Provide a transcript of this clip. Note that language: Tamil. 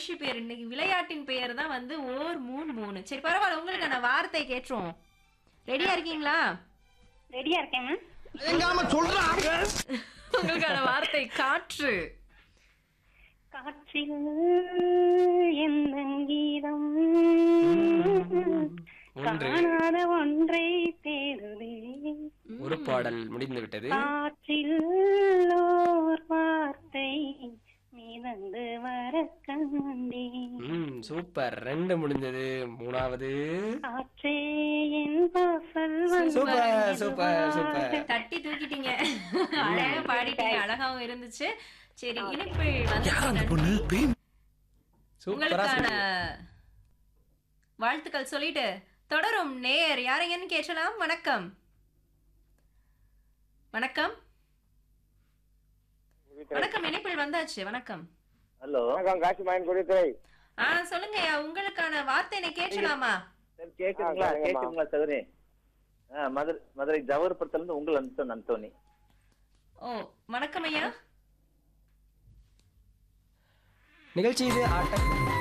நிகழ்ச்சி பேர் இன்னைக்கு விளையாட்டின் பெயர் தான் வந்து ஓர் மூணு மூணு சரி பரவாயில்ல உங்களுக்கான வார்த்தை கேட்டுருவோம் ரெடியா இருக்கீங்களா ரெடியா இருக்கேன் மேம் எங்காம சொல்றாங்க உங்களுக்கான வார்த்தை காற்று காற்றில் எந்த கீதம் ஒன்று காணாத ஒன்றை தேடுதே ஒரு பாடல் முடிந்து விட்டது காற்றில் ஓர் வார்த்தை மிதந்து வர கண்டேன் ம் சூப்பர் ரெண்டு முடிஞ்சது மூணாவது காற்றே என் வாசல் வந்து சூப்பர் சூப்பர் சூப்பர் தட்டி தூக்கிட்டீங்க அழகா பாடிட்டீங்க அழகாவும் இருந்துச்சு சரி இனிப்பு வந்து பொண்ணு பேய் சூப்பரா உங்களுக்கான சொன்னீங்க. வாழ்த்துக்கள் சொல்லிட்டு தொடரும் நேயர் யாரைங்கன்னு கேட்கலாம் வணக்கம் வணக்கம் வணக்கம் இணைப்பில் வந்தாச்சு வணக்கம் ஹலோ வணக்கம் காசி மாயன் குடித்துறை ஆ சொல்லுங்கய்யா உங்களுக்கான வார்த்தை கேட்கலாமா சரி கேக்குதுங்களா கேக்குதுங்களா சகோதரி ஆ, மதுரை மதுரை ஜவஹர்புரத்துல இருந்து உங்கள் அந்தோன் அந்தோனி ஓ வணக்கம் ஐயா நிகழ்ச்சி இது ஆட்ட